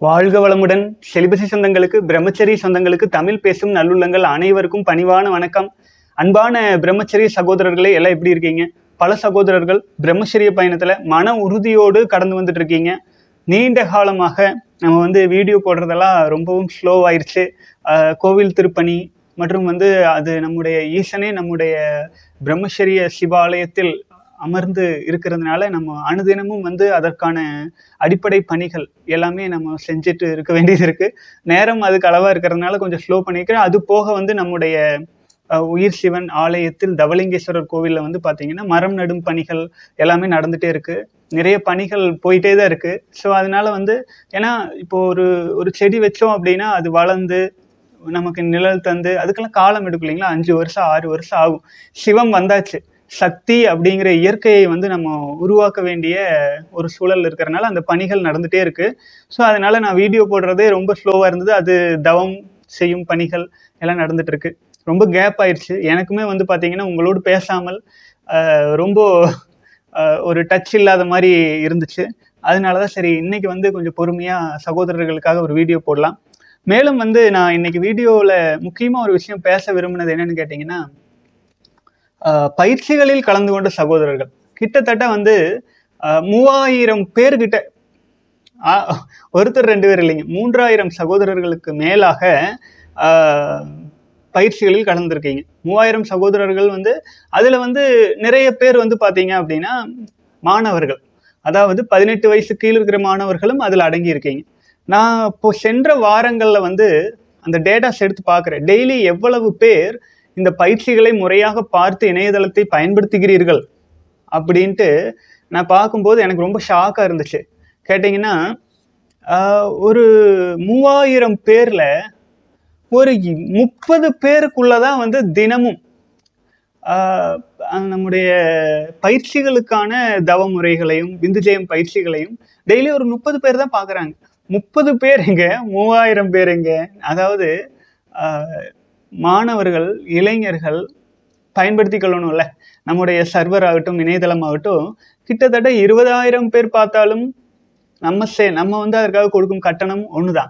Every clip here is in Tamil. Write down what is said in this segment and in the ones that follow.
வாழ்க வளமுடன் செலிபசி சொந்தங்களுக்கு பிரம்மச்சரி சொந்தங்களுக்கு தமிழ் பேசும் நல்லுள்ளங்கள் அனைவருக்கும் பணிவான வணக்கம் அன்பான பிரம்மச்சரிய சகோதரர்களே எல்லாம் எப்படி இருக்கீங்க பல சகோதரர்கள் பிரம்மச்சரிய பயணத்துல மன உறுதியோடு கடந்து வந்துட்டு இருக்கீங்க நீண்ட காலமாக நம்ம வந்து வீடியோ போடுறதெல்லாம் ரொம்பவும் ஸ்லோ ஆயிருச்சு ஆஹ் கோவில் திருப்பணி மற்றும் வந்து அது நம்முடைய ஈசனே நம்முடைய பிரம்மச்சரிய சிவாலயத்தில் அமர்ந்து இருக்கிறதுனால நம்ம அனுதினமும் வந்து அதற்கான அடிப்படை பணிகள் எல்லாமே நம்ம செஞ்சுட்டு இருக்க வேண்டியது இருக்கு நேரம் அதுக்கு அளவா இருக்கிறதுனால கொஞ்சம் ஸ்லோ பண்ணிக்கிறேன் அது போக வந்து நம்முடைய அஹ், உயிர் சிவன் ஆலயத்தில் தவலிங்கேஸ்வரர் கோவில்ல வந்து பாத்தீங்கன்னா மரம் நடும் பணிகள் எல்லாமே நடந்துட்டே இருக்கு நிறைய பணிகள் போயிட்டே தான் இருக்கு ஸோ அதனால வந்து ஏன்னா இப்போ ஒரு ஒரு செடி வச்சோம் அப்படின்னா அது வளர்ந்து நமக்கு நிழல் தந்து அதுக்கெல்லாம் காலம் எடுக்கும் இல்லைங்களா அஞ்சு வருஷம் ஆறு வருஷம் ஆகும் சிவம் வந்தாச்சு சக்தி அப்படிங்கிற இயற்கையை வந்து நம்ம உருவாக்க வேண்டிய ஒரு சூழல் இருக்கிறனால அந்த பணிகள் நடந்துட்டே இருக்கு ஸோ அதனால நான் வீடியோ போடுறதே ரொம்ப ஸ்லோவாக இருந்தது அது தவம் செய்யும் பணிகள் எல்லாம் நடந்துட்டு இருக்கு ரொம்ப கேப் ஆயிடுச்சு எனக்குமே வந்து பார்த்தீங்கன்னா உங்களோடு பேசாமல் ஆஹ், ரொம்ப ஆஹ், ஒரு டச் இல்லாத மாதிரி இருந்துச்சு அதனால தான் சரி இன்னைக்கு வந்து கொஞ்சம் பொறுமையாக சகோதரர்களுக்காக ஒரு வீடியோ போடலாம் மேலும் வந்து நான் இன்னைக்கு வீடியோவில் முக்கியமாக ஒரு விஷயம் பேச விரும்பினது என்னன்னு கேட்டிங்கன்னா ஆஹ் பயிற்சிகளில் கலந்து கொண்ட சகோதரர்கள் கிட்டத்தட்ட வந்து ஆஹ் மூவாயிரம் பேர்கிட்ட ஆஹ் ஒருத்தர் ரெண்டு பேர் இல்லைங்க மூன்றாயிரம் சகோதரர்களுக்கு மேலாக ஆஹ் பயிற்சிகளில் கலந்துருக்கீங்க மூவாயிரம் சகோதரர்கள் வந்து அதில் வந்து நிறைய பேர் வந்து பார்த்தீங்க அப்படின்னா மாணவர்கள் அதாவது பதினெட்டு வயசு கீழ் இருக்கிற மாணவர்களும் அதில் அடங்கி இருக்கீங்க நான் இப்போ சென்ற வாரங்களில் வந்து அந்த டேட்டாஸ் எடுத்து பார்க்குறேன் டெய்லி எவ்வளவு பேர் இந்த பயிற்சிகளை முறையாக பார்த்து இணையதளத்தை பயன்படுத்துகிறீர்கள் அப்படின்ட்டு நான் பார்க்கும்போது எனக்கு ரொம்ப ஷாக்காக இருந்துச்சு கேட்டிங்கன்னா ஆஹ், ஒரு மூவாயிரம் பேரில் ஒரு இ- முப்பது பேருக்குள்ள தான் வந்து தினமும் ஆஹ், அஹ், நம்முடைய பயிற்சிகளுக்கான தவ முறைகளையும் விந்துஜெயம் பயிற்சிகளையும் டெய்லி ஒரு முப்பது பேர் தான் பார்க்குறாங்க முப்பது பேர் எங்க மூவாயிரம் பேர் எங்க அதாவது ஆஹ், மாணவர்கள் இளைஞர்கள் பயன்படுத்தி கொள்ளணும்ல நம்முடைய சர்வர் ஆகட்டும் இணையதளம் ஆகட்டும் கிட்டத்தட்ட இருபதாயிரம் பேர் பார்த்தாலும் நம்ம சே நம்ம வந்து அதற்காக கொடுக்கும் கட்டணம் ஒண்ணுதான்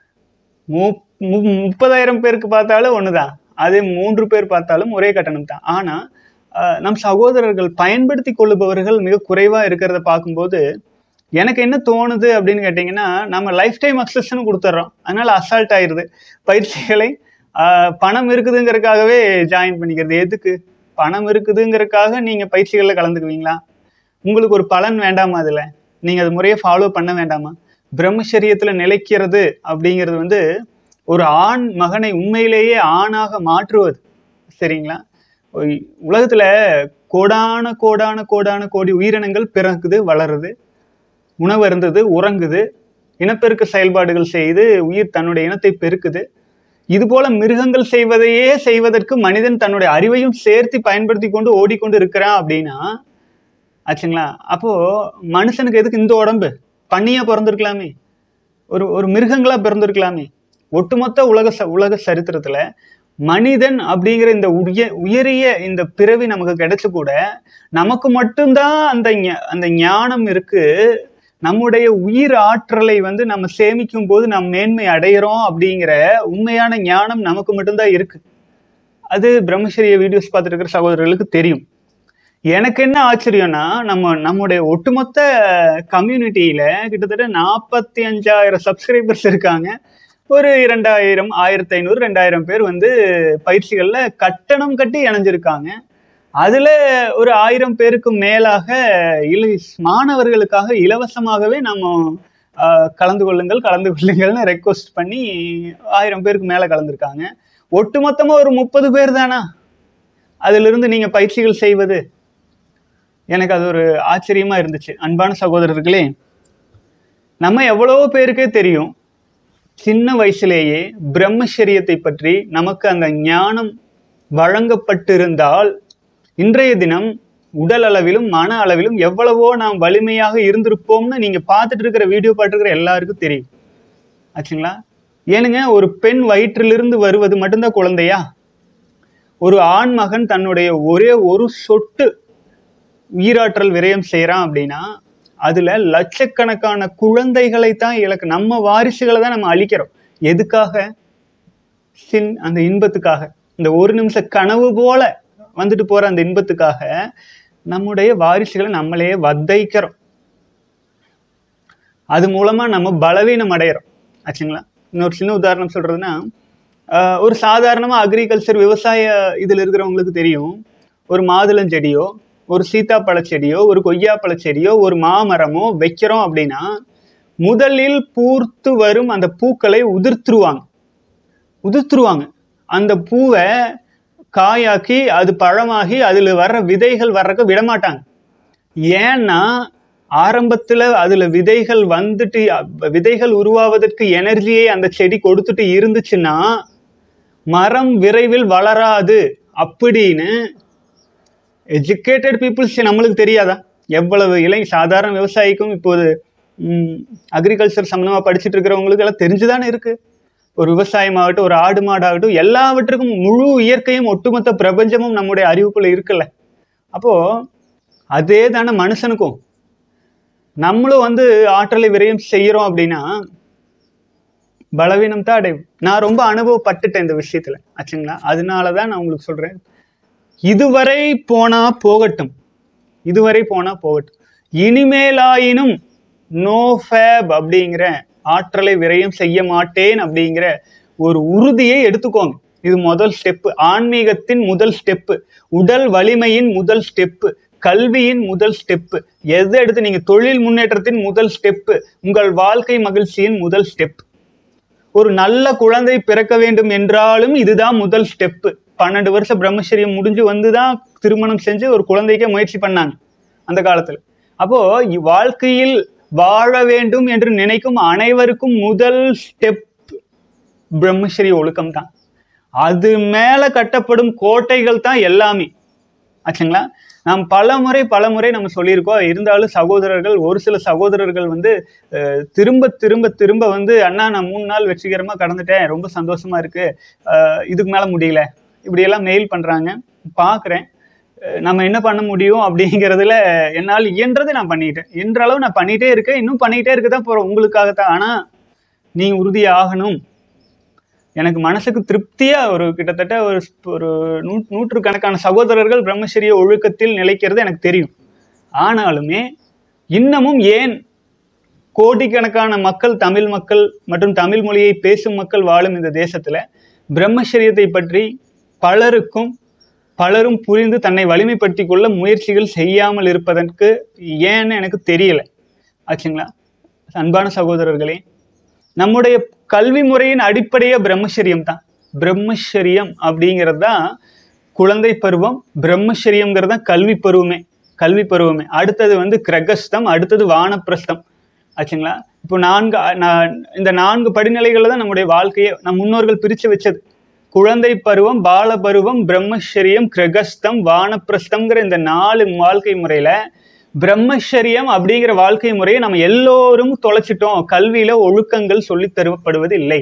மு- மு- முப்பதாயிரம் பேருக்கு பார்த்தாலும் ஒண்ணுதான் அதே மூன்று பேர் பார்த்தாலும் ஒரே கட்டணம் தான் ஆனா ஆஹ், நம் சகோதரர்கள் பயன்படுத்தி கொள்ளுபவர்கள் மிக குறைவா இருக்கிறத பார்க்கும்போது எனக்கு என்ன தோணுது அப்படின்னு கேட்டிங்கன்னா நம்ம லைஃப் டைம் அக்சஸ்ன்னு கொடுத்துட்றோம் அதனால அசால்ட் ஆயிருது பயிற்சிகளை ஆஹ், பணம் இருக்குதுங்கிறதுக்காகவே ஜாயின் பண்ணிக்கிறது எதுக்கு பணம் இருக்குதுங்கிறதுக்காக நீங்க பயிற்சிகளில் கலந்துக்குவீங்களா உங்களுக்கு ஒரு பலன் வேண்டாமா அதுல நீங்க அது முறையை ஃபாலோ பண்ண வேண்டாமா பிரம்மச்சரியத்துல நிலைக்கிறது அப்படிங்கிறது வந்து ஒரு ஆண் மகனை உண்மையிலேயே ஆணாக மாற்றுவது சரிங்களா ஒய்- உலகத்துல கோடான கோடான கோடான கோடி உயிரினங்கள் பிறக்குது வளருது உணவு இருந்தது உறங்குது இனப்பெருக்க செயல்பாடுகள் செய்து உயிர் தன்னுடைய இனத்தை பெருக்குது இது போல மிருகங்கள் செய்வதையே செய்வதற்கு மனிதன் தன்னுடைய அறிவையும் சேர்த்து பயன்படுத்தி கொண்டு ஓடிக்கொண்டு இருக்கிறான் அப்படின்னா ஆச்சுங்களா அப்போ மனுஷனுக்கு எதுக்கு இந்த உடம்பு பண்ணியா பிறந்திருக்கலாமே ஒரு ஒரு மிருகங்களா பிறந்திருக்கலாமே ஒட்டுமொத்த உலக ச உலக சரித்திரத்துல மனிதன் அப்படிங்கிற இந்த உய உயரிய இந்த பிறவி நமக்கு கிடைச்சு கூட நமக்கு மட்டும்தான் அந்த ஞ- அந்த ஞானம் இருக்கு நம்முடைய உயிர் ஆற்றலை வந்து நம்ம சேமிக்கும் போது நம் மேன்மை அடையிறோம் அப்படிங்கிற உண்மையான ஞானம் நமக்கு மட்டும்தான் இருக்கு அது பிரம்மச்சரிய வீடியோஸ் பார்த்துட்டு இருக்கிற சகோதரர்களுக்கு தெரியும் எனக்கு என்ன ஆச்சரியம்னா நம்ம நம்முடைய ஒட்டுமொத்த கம்யூனிட்டியில கிட்டத்தட்ட நாற்பத்தி அஞ்சாயிரம் சப்ஸ்கிரைபர்ஸ் இருக்காங்க ஒரு இரண்டாயிரம் ஆயிரத்தி ஐநூறு ரெண்டாயிரம் பேர் வந்து பயிற்சிகள்ல கட்டணம் கட்டி இணைஞ்சிருக்காங்க அதுல ஒரு ஆயிரம் பேருக்கு மேலாக இல மாணவர்களுக்காக இலவசமாகவே நம்ம ஆஹ், கலந்து கொள்ளுங்கள் கலந்து கொள்ளுங்கள்னு ரெக்வஸ்ட் பண்ணி ஆயிரம் பேருக்கு மேல கலந்துருக்காங்க ஒட்டுமொத்தமா ஒரு முப்பது பேர் தானா அதிலிருந்து நீங்க பயிற்சிகள் செய்வது எனக்கு அது ஒரு ஆச்சரியமா இருந்துச்சு அன்பான சகோதரர்களே நம்ம எவ்வளவோ பேருக்கே தெரியும் சின்ன வயசுலேயே பிரம்மச்சரியத்தை பற்றி நமக்கு அந்த ஞானம் வழங்கப்பட்டிருந்தால் இன்றைய தினம் உடல் அளவிலும் மன அளவிலும் எவ்வளவோ நாம் வலிமையாக இருந்திருப்போம்னு நீங்க பார்த்துட்டு இருக்கிற வீடியோ பார்த்துருக்கிற எல்லாருக்கும் தெரியும் ஆச்சுங்களா ஏனுங்க ஒரு பெண் வயிற்றிலிருந்து வருவது மட்டும்தான் குழந்தையா ஒரு ஆண் மகன் தன்னுடைய ஒரே ஒரு சொட்டு உயிராற்றல் விரயம் செய்கிறான் அப்படின்னா அதுல லட்சக்கணக்கான குழந்தைகளை தான் இழக்கு நம்ம வாரிசுகளை தான் நம்ம அழிக்கிறோம் எதுக்காக சின் அந்த இன்பத்துக்காக இந்த ஒரு நிமிஷ கனவு போல வந்துட்டு போற அந்த இன்பத்துக்காக நம்முடைய வாரிசுகளை நம்மளே வதைக்கிறோம் அது மூலமா நம்ம பலவீனம் அடையிறோம் ஆச்சுங்களா இன்னொரு சின்ன உதாரணம் சொல்றதுன்னா ஆஹ் ஒரு சாதாரணமா அக்ரிகல்ச்சர் விவசாய இதுல இருக்கிறவங்களுக்கு தெரியும் ஒரு மாதுளம் செடியோ ஒரு சீத்தாப்பழ செடியோ ஒரு கொய்யாப்பழ செடியோ ஒரு மாமரமோ வைக்கிறோம் அப்படின்னா முதலில் பூர்த்து வரும் அந்த பூக்களை உதிர்த்துருவாங்க உதிர்த்துருவாங்க அந்த பூவை காயாக்கி அது பழமாகி அதில் வர்ற விதைகள் வர்றக்க விடமாட்டாங்க ஏன்னா ஆரம்பத்தில் அதில் விதைகள் வந்துட்டு அ- விதைகள் உருவாவதற்கு எனர்ஜியை அந்த செடி கொடுத்துட்டு இருந்துச்சுன்னா மரம் விரைவில் வளராது அப்படின்னு எஜுகேட்டட் பீப்புள்ஸ் நம்மளுக்கு தெரியாதா எவ்வளவு இளை சாதாரண விவசாயிக்கும் இப்போது அக்ரிகல்ச்சர் சம்மந்தமாக படிச்சுட்டு இருக்கிறவங்களுக்கு எல்லாம் தெரிஞ்சுதானே இருக்கு ஒரு விவசாயமாகட்டும் ஒரு ஆடு மாடாகட்டும் எல்லாவற்றுக்கும் முழு இயற்கையும் ஒட்டுமொத்த பிரபஞ்சமும் நம்முடைய அறிவுக்குள்ள இருக்குல்ல அப்போ அதே தானே மனுஷனுக்கும் நம்மளும் வந்து ஆற்றலை விரயம் செய்யறோம் அப்படின்னா பலவீனம் தான் அடையும் நான் ரொம்ப அனுபவப்பட்டுட்டேன் இந்த விஷயத்துல ஆச்சுங்களா அதனால தான் நான் உங்களுக்கு சொல்றேன் இதுவரை போனா போகட்டும் இதுவரை போனா போகட்டும் இனிமேலாயினும் நோ ஃபேப் அப்படிங்கிற ஆற்றலை விரயம் செய்ய மாட்டேன் அப்படிங்கிற ஒரு உறுதியை எடுத்துக்கோங்க இது முதல் ஸ்டெப்பு ஆன்மீகத்தின் முதல் ஸ்டெப்பு உடல் வலிமையின் முதல் ஸ்டெப்பு கல்வியின் முதல் ஸ்டெப்பு எதை எடுத்து நீங்க தொழில் முன்னேற்றத்தின் முதல் ஸ்டெப்பு உங்கள் வாழ்க்கை மகிழ்ச்சியின் முதல் ஸ்டெப் ஒரு நல்ல குழந்தை பிறக்க வேண்டும் என்றாலும் இதுதான் முதல் ஸ்டெப்பு பன்னெண்டு வருஷம் பிரம்மச்சரியம் முடிஞ்சு வந்து தான் திருமணம் செஞ்சு ஒரு குழந்தைக்கே முயற்சி பண்ணாங்க அந்த காலத்துல அப்போ இ- வாழ்க்கையில் வாழ வேண்டும் என்று நினைக்கும் அனைவருக்கும் முதல் ஸ்டெப் பிரம்மச்சரிய ஒழுக்கம் தான் அது மேல கட்டப்படும் கோட்டைகள் தான் எல்லாமே ஆச்சுங்களா நாம் பல முறை பல முறை நம்ம சொல்லியிருக்கோம் இருந்தாலும் சகோதரர்கள் ஒரு சில சகோதரர்கள் வந்து அஹ், திரும்ப திரும்ப திரும்ப வந்து அண்ணா நான் மூணு நாள் வெற்றிகரமா கடந்துட்டேன் ரொம்ப சந்தோஷமா இருக்கு அஹ், இதுக்கு மேல முடியல இப்படியெல்லாம் மெயில் பண்றாங்க பார்க்குறேன் நம்ம என்ன பண்ண முடியும் அப்படிங்கிறதுல என்னால் இயன்றதை நான் பண்ணிட்டேன் இன்ற அளவு நான் பண்ணிட்டே இருக்கேன் இன்னும் பண்ணிட்டே இருக்க தான் போறோம் உங்களுக்காகத்தான் ஆனா நீ உறுதியாகணும் எனக்கு மனசுக்கு திருப்தியா ஒரு கிட்டத்தட்ட ஒரு ஒரு நூ நூற்றுக்கணக்கான சகோதரர்கள் பிரம்மச்சரிய ஒழுக்கத்தில் நிலைக்கிறது எனக்கு தெரியும் ஆனாலுமே இன்னமும் ஏன் கோடிக்கணக்கான மக்கள் தமிழ் மக்கள் மற்றும் தமிழ் மொழியை பேசும் மக்கள் வாழும் இந்த தேசத்துல பிரம்மச்சரியத்தை பற்றி பலருக்கும் பலரும் புரிந்து தன்னை வலிமைப்படுத்திக் கொள்ள முயற்சிகள் செய்யாமல் இருப்பதற்கு ஏன்னு எனக்கு தெரியல ஆச்சுங்களா அன்பான சகோதரர்களே நம்முடைய கல்வி முறையின் அடிப்படையே பிரம்மச்சரியம் தான் பிரம்மச்சரியம் அப்படிங்கிறது தான் குழந்தை பருவம் பிரம்மச்சரியம்ங்கிறது தான் கல்வி பருவமே கல்வி பருவமே அடுத்தது வந்து கிரகஸ்தம் அடுத்தது வானப்பிரஸ்தம் ஆச்சுங்களா இப்போ நான்கு அ, நான் இந்த நான்கு படிநிலைகளில் தான் நம்முடைய வாழ்க்கையை நம் முன்னோர்கள் பிரித்து வச்சது குழந்தை பருவம் பால பருவம் பிரம்மச்சரியம் கிரகஸ்தம் வானப்பிரஸ்தம்ங்கிற இந்த நாலு வாழ்க்கை முறையில பிரம்மச்சரியம் அப்படிங்கிற வாழ்க்கை முறையை நம்ம எல்லோரும் தொலைச்சிட்டோம் கல்வியில ஒழுக்கங்கள் சொல்லித் தருவப்படுவது இல்லை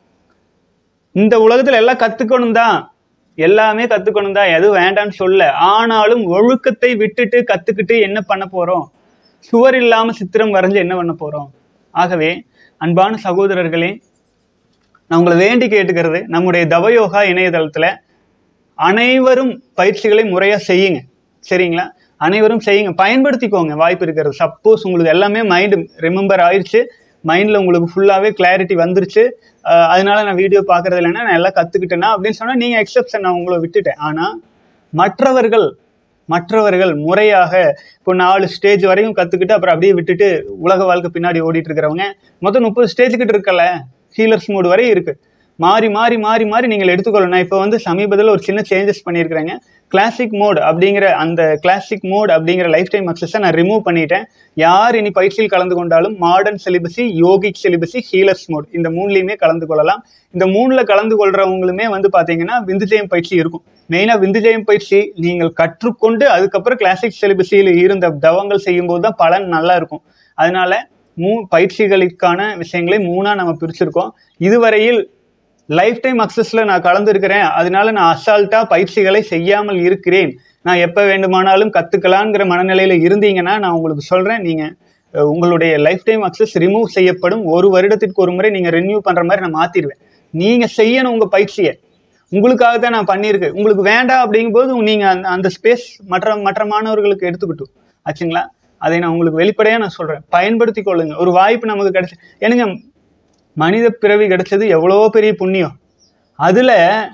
இந்த உலகத்துல எல்லாம் கத்துக்கணும் தான் எல்லாமே கத்துக்கணும் தான் எதுவும் வேண்டாம்னு சொல்ல ஆனாலும் ஒழுக்கத்தை விட்டுட்டு கத்துக்கிட்டு என்ன பண்ண போறோம் சுவர் இல்லாம சித்திரம் வரைஞ்சு என்ன பண்ண போறோம் ஆகவே அன்பான சகோதரர்களே நான் உங்களை வேண்டி கேட்டுக்கிறது நம்முடைய தவயோகா இணையதளத்துல அனைவரும் பயிற்சிகளை முறையா செய்யுங்க சரிங்களா அனைவரும் செய்யுங்க பயன்படுத்திக்கோங்க வாய்ப்பு இருக்கிறது சப்போஸ் உங்களுக்கு எல்லாமே மைண்டு ரிமெம்பர் ஆயிடுச்சு மைண்டில் உங்களுக்கு ஃபுல்லாகவே கிளாரிட்டி வந்துருச்சு அஹ் அதனால நான் வீடியோ பார்க்கறது இல்லைன்னா நான் எல்லாம் கற்றுக்கிட்டேன்னா அப்படின்னு சொன்னால் நீங்கள் எக்ஸப்ஷன் நான் உங்களை விட்டுட்டேன் ஆனால் மற்றவர்கள் மற்றவர்கள் முறையாக இப்போ நாலு ஸ்டேஜ் வரையும் கற்றுக்கிட்டு அப்புறம் அப்படியே விட்டுட்டு உலக வாழ்க்கை பின்னாடி ஓடிட்டு இருக்கிறவங்க மொத்தம் முப்பது ஸ்டேஜ் கிட்ட இருக்கல ஹீலர்ஸ் மோடு வரை இருக்கு மாறி மாறி மாறி மாறி நீங்கள் எடுத்துக்கொள்ளணும் நான் இப்போ வந்து சமீபத்தில் ஒரு சின்ன சேஞ்சஸ் பண்ணியிருக்கிறேங்க கிளாசிக் மோட் அப்படிங்கிற அந்த கிளாசிக் மோட் அப்படிங்கிற லைஃப் டைம் அக்சஸை நான் ரிமூவ் பண்ணிட்டேன் யார் இனி பயிற்சியில் கலந்து கொண்டாலும் modern celibacy yogic celibacy healers mode இந்த மூணுலையுமே கலந்து கொள்ளலாம் இந்த மூணுல கலந்து கொள்றவங்களுமே வந்து பாத்தீங்கன்னா விந்துஜெயம் பயிற்சி இருக்கும் மெயினா விந்துஜெயம் பயிற்சி நீங்கள் கற்றுக்கொண்டு அதுக்கப்புறம் கிளாசிக் சிலிபஸியில் இருந்த தவங்கள் செய்யும்போது தான் பலன் நல்லா இருக்கும் அதனால மூ பயிற்சிகளுக்கான விஷயங்களை மூணா நம்ம பிரிச்சிருக்கோம் இதுவரையில் லைஃப் டைம் அக்சஸ்ல நான் கலந்துருக்கிறேன் அதனால நான் அசால்ட்டா பயிற்சிகளை செய்யாமல் இருக்கிறேன் நான் எப்போ வேண்டுமானாலும் கத்துக்கலாங்கிற மனநிலையில இருந்தீங்கன்னா நான் உங்களுக்கு சொல்றேன் நீங்க அஹ், உங்களுடைய லைஃப் டைம் அக்சஸ் ரிமூவ் செய்யப்படும் ஒரு வருடத்திற்கு ஒரு முறை நீங்கள் ரெனியூ பண்ணுற மாதிரி நான் மாற்றிடுவேன் நீங்கள் செய்யணும் உங்கள் பயிற்சியை உங்களுக்காக தான் நான் பண்ணியிருக்கேன் உங்களுக்கு வேண்டாம் அப்படிங்கும்போது நீங்கள் அந்த அந்த ஸ்பேஸ் மற்ற மற்ற மாணவர்களுக்கு எடுத்துக்கிட்டும் ஆச்சுங்களா அதை நான் உங்களுக்கு வெளிப்படையாக நான் சொல்கிறேன் பயன்படுத்தி கொள்ளுங்க ஒரு வாய்ப்பு நமக்கு கிடைச்சி எனக்கு மனித பிறவி கிடைச்சது எவ்வளோ பெரிய புண்ணியம் அதில்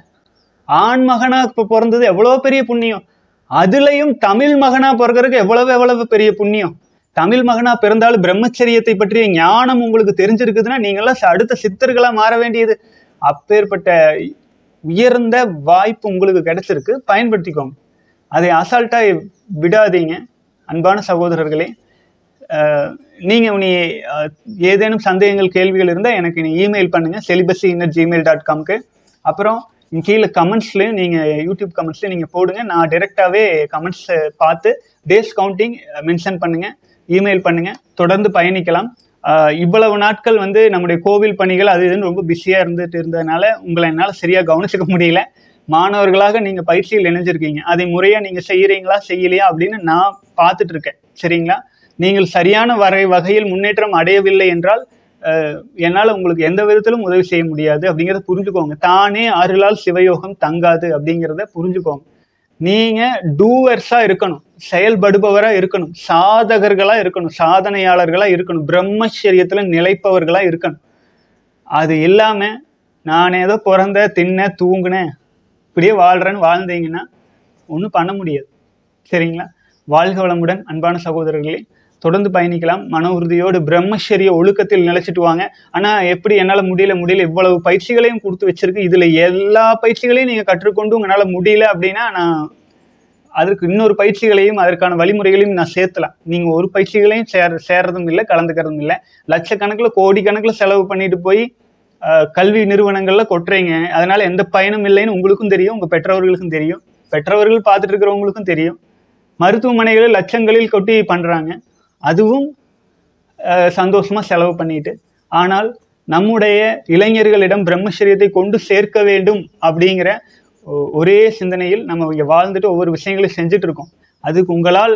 ஆண் மகனா இப்போ பிறந்தது எவ்வளோ பெரிய புண்ணியம் அதுலயும் தமிழ் மகனா பிறக்கிறதுக்கு எவ்வளவு எவ்வளவு பெரிய புண்ணியம் தமிழ் மகனா பிறந்தாலும் பிரம்மச்சரியத்தை பற்றிய ஞானம் உங்களுக்கு தெரிஞ்சிருக்குதுன்னா நீங்களாம் ச- அடுத்த சித்தர்களா மாற வேண்டியது அப்பேற்பட்ட உயர்ந்த வாய்ப்பு உங்களுக்கு கிடைச்சிருக்கு பயன்படுத்திக்கோங்க அதை அசால்ட்டா விடாதீங்க அன்பான சகோதரர்களே அஹ், நீங்க நீ அஹ், ஏதேனும் சந்தேகங்கள் கேள்விகள் இருந்தால் எனக்கு நீ இமெயில் பண்ணுங்க செலிபஸி இன்னர் ஜிமெயில் டாட் காம்க்கு அப்புறம் இங்க கீழே கமெண்ட்ஸ்லையும் நீங்கள் யூடியூப் கமெண்ட்ஸ்லையும் நீங்கள் போடுங்க நான் டைரெக்டாகவே கமெண்ட்ஸ் பார்த்து டேஸ் கவுண்டிங் மென்ஷன் பண்ணுங்க இமெயில் பண்ணுங்க தொடர்ந்து பயணிக்கலாம் அஹ், இவ்வளவு நாட்கள் வந்து நம்முடைய கோவில் பணிகள் அது இதுன்னு ரொம்ப பிஸியாக இருந்துட்டு இருந்ததுனால உங்களை என்னால் சரியாக கவனிச்சுக்க முடியல மாணவர்களாக நீங்கள் பயிற்சியில் இணைஞ்சிருக்கீங்க அதை முறையாக நீங்கள் செய்கிறீங்களா செய்யலையா அப்படின்னு நான் பார்த்துட்டு இருக்கேன் சரிங்களா நீங்கள் சரியான வரை வகையில் முன்னேற்றம் அடையவில்லை என்றால் அஹ், என்னால் உங்களுக்கு எந்த விதத்திலும் உதவி செய்ய முடியாது அப்படிங்கிறத புரிஞ்சுக்கோங்க தானே அருளால் சிவயோகம் தங்காது அப்படிங்கிறத புரிஞ்சுக்கோங்க நீங்க டூவர்ஸா இருக்கணும் செயல்படுபவரா இருக்கணும் சாதகர்களா இருக்கணும் சாதனையாளர்களா இருக்கணும் பிரம்மச்சரியத்துல நிலைப்பவர்களா இருக்கணும் அது இல்லாம நான் ஏதோ பிறந்த தின்ன தூங்குனேன் இப்படியே வாழ்றேன்னு வாழ்ந்தீங்கன்னா ஒன்றும் பண்ண முடியாது சரிங்களா வாழ்க வளமுடன் அன்பான சகோதரர்களே தொடர்ந்து பயணிக்கலாம் மன உறுதியோடு பிரம்மச்சரிய ஒழுக்கத்தில் நிலைச்சிட்டு வாங்க ஆனா எப்படி என்னால முடியல முடியல இவ்வளவு பயிற்சிகளையும் கொடுத்து வச்சிருக்கு இதுல எல்லா பயிற்சிகளையும் நீங்க கற்றுக்கொண்டு உங்களால முடியல அப்படின்னா நான் அதற்கு இன்னொரு பயிற்சிகளையும் அதற்கான வழிமுறைகளையும் நான் சேர்த்தலாம் நீங்க ஒரு பயிற்சிகளையும் சேர சேர்றதும் இல்லை கலந்துக்கிறதும் இல்லை லட்சக்கணக்கில் கோடிக்கணக்கில் செலவு பண்ணிட்டு போய் அஹ், கல்வி நிறுவனங்கள்ல கொட்டுறீங்க அதனால எந்த பயனும் இல்லைன்னு உங்களுக்கும் தெரியும் உங்க பெற்றவர்களுக்கும் தெரியும் பெற்றவர்கள் பார்த்துட்டு இருக்கிறவங்களுக்கும் தெரியும் மருத்துவமனைகளில் லட்சங்களில் கொட்டி பண்றாங்க அதுவும் அஹ், சந்தோஷமா செலவு பண்ணிட்டு ஆனால் நம்முடைய இளைஞர்களிடம் பிரம்மச்சரியத்தை கொண்டு சேர்க்க வேண்டும் அப்படிங்கிற ஒ- ஒரே சிந்தனையில் நம்ம இங்க வாழ்ந்துட்டு ஒவ்வொரு விஷயங்களையும் செஞ்சுட்டு இருக்கோம் அதுக்கு உங்களால்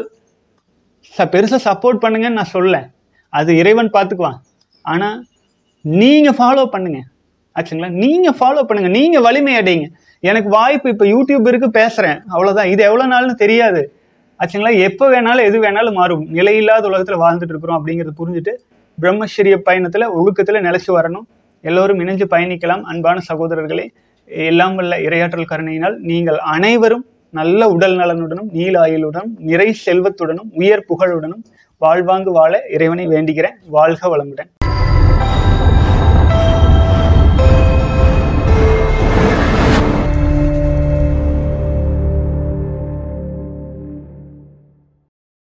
ச பெருசாக சப்போர்ட் பண்ணுங்கன்னு நான் சொல்ல அது இறைவன் பார்த்துக்குவான் ஆனால் நீங்கள் ஃபாலோ பண்ணுங்க ஆச்சுங்களா நீங்கள் ஃபாலோ பண்ணுங்க நீங்கள் வலிமை அடையுங்க எனக்கு வாய்ப்பு இப்போ யூடியூப் இருக்கு பேசுகிறேன் அவ்வளோதான் இது எவ்வளோ நாள்னு தெரியாது ஆச்சுங்களா எப்போ வேணாலும் எது வேணாலும் மாறும் நிலையில்லாத உலகத்தில் வாழ்ந்துட்டு இருக்கிறோம் அப்படிங்கிறத புரிஞ்சுட்டு பிரம்மச்சரிய பயணத்தில் ஒழுக்கத்தில் நிலைச்சு வரணும் எல்லோரும் இணைஞ்சு பயணிக்கலாம் அன்பான சகோதரர்களே எல்லாம் வல்ல இரையாற்றல் கருணையினால் நீங்கள் அனைவரும் நல்ல உடல் நலனுடனும் நீல ஆயுளுடனும் நிறை செல்வத்துடனும் உயர் புகழுடனும் வாழ்வாங்கு வாழ இறைவனை வேண்டுகிறேன் வாழ்க வளமுடன்